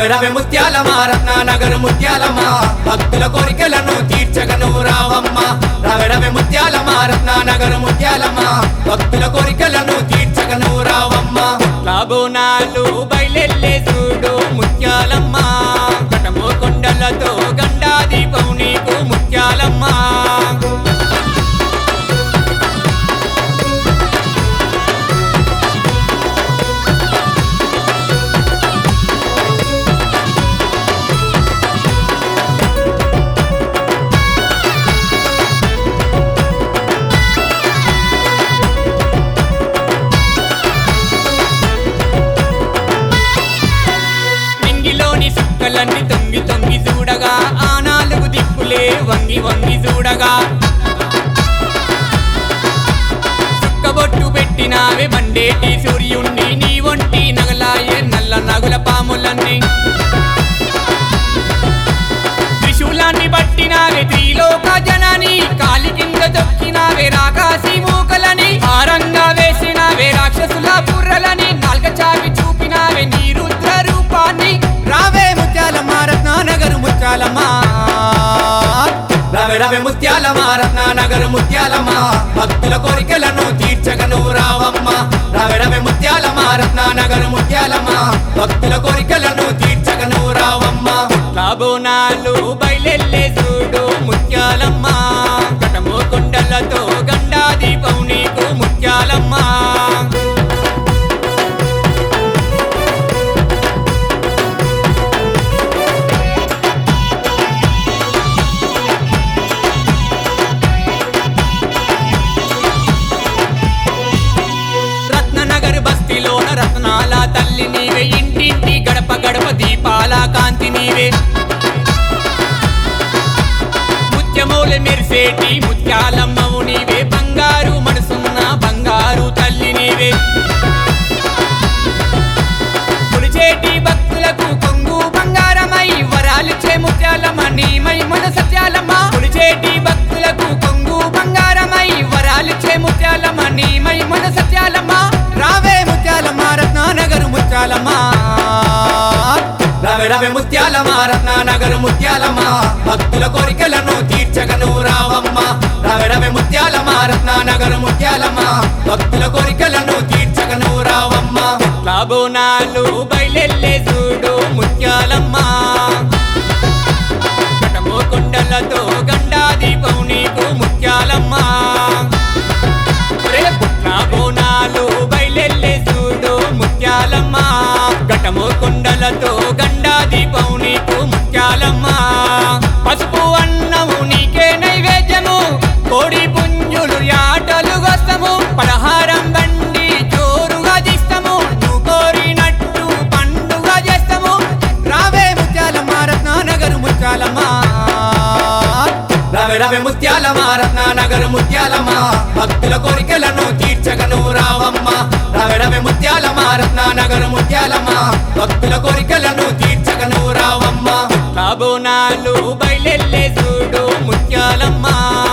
రవి రవి ముత్యాలమా రత్నానగర్ ముత్యాలమా భక్తుల కోరికలను తీర్చగను రావమ్మ రవి రవి ముత్యాలమా రత్నానగర్ ముత్యాలమా భక్తుల కోరికలను తీర్చగను రావమ్మ లాబోనాలు బయలెల్లే చూడు ముత్యాలమ్మ కటమో కొండలతో గండా దీపం నీకు ముత్యాలమ్మ నింగిలోని సుక్కలన్నీ తొంగి తొంగి చూడగా ఆ నాలుగు దిక్కులే వంగి వంగి చూడగా సుక్కబొట్టు పెట్టినావే బండేటి సూర్యుణ్ణి నీ ఒంటి నగలాయే నల్ల నగుల పాములన్నీ త్రిశూలాన్ని పట్టినావే త్రిలోక జనని కాలి కింద తొక్కినావే రాకాసి మూకలని ఆరంగా వేసినావే రాక్షసుల బుర్రలని నాల్క చావి చూపినావే నీ రుద్ర రూపాన్ని రావే ముత్యాలమా రత్నానగర్ ముత్యాలమా రవి రవి ముత్యాలమా రత్నానగర్ ముత్యాలమా భక్తుల కోరికలను తీర్చగను రావమ్మ రవి రవి ముత్యాలమా రత్నానగర్ ముత్యాలమా భక్తుల కోరికలను తీర్చగను రావమ్మ లాబోనాలు బయలెల్లే చూడు ముత్యాలమ్మ కటమో కొండలతో గండా దీపం నీకు ముత్యాలమ్మ రత్ననగర్ బస్తీలోన రత్నాల తల్లి నీవే ఇంటింటి గడప గడప దీపాల కాంతి నీవే ముత్యమౌలి మెరిసేటి ముత్యాలమ్మవు నీవే బంగారు మనసున్న బంగారు తల్లి నీవే కొలిచేటి భక్తులకు కొంగు బంగారమై వరాలిచ్చే ముత్యాలమ్మ నీమై మన సత్యాలమ్మ కొలిచేటి భక్తులకు కొంగు బంగారమై వరాలిచ్చే ముత్యాలమ్మ నీమై మన సత్యాలమ్మ రావే ముత్యాలమా రత్నానగర్ ముత్యాలమా రవి రవి ముత్యాలమా రత్నానగర్ ముత్యాలమా భక్తుల కోరికలను తీర్చగను రావమ్మ రవి రవి ముత్యాలమా రత్నానగర్ ముత్యాలమా భక్తుల కోరికలను తీర్చగను రావమ్మ లాబోనాలు బయలెల్లే చూడు ముత్యాలమ్మ కటమో కొండలతో గండా దీపం నీకు ముత్యాలమ్మ ఒరే లాబోనాలు బయలెల్లే చూడు ముత్యాలమ్మ ఘటమో కొండలతో గండా దీపం నీకు ముత్యాలమ్మ పసుపు అన్నము నీకే నైవేద్యము కోడి పుంజులు యాటలు గస్తము పలహారం బండి జోరుగా తీస్తాము నువ్వు కోరినట్టు పండుగ చేస్తాము రావే ముత్యాలమా రత్నానగర్ ముత్యాలమా రవి రవి ముత్యాలమా రత్నానగర్ ముత్యాలమా భక్తుల కోరికలను తీర్చగను రావమ్మ రవి రవి ముత్యాలమా రత్నానగర్ ముత్యాలమా భక్తుల కోరికలను తీర్చగను రావమ్మ లాబోనాలు బయలెల్లే చూడు ముత్యాలమ్మ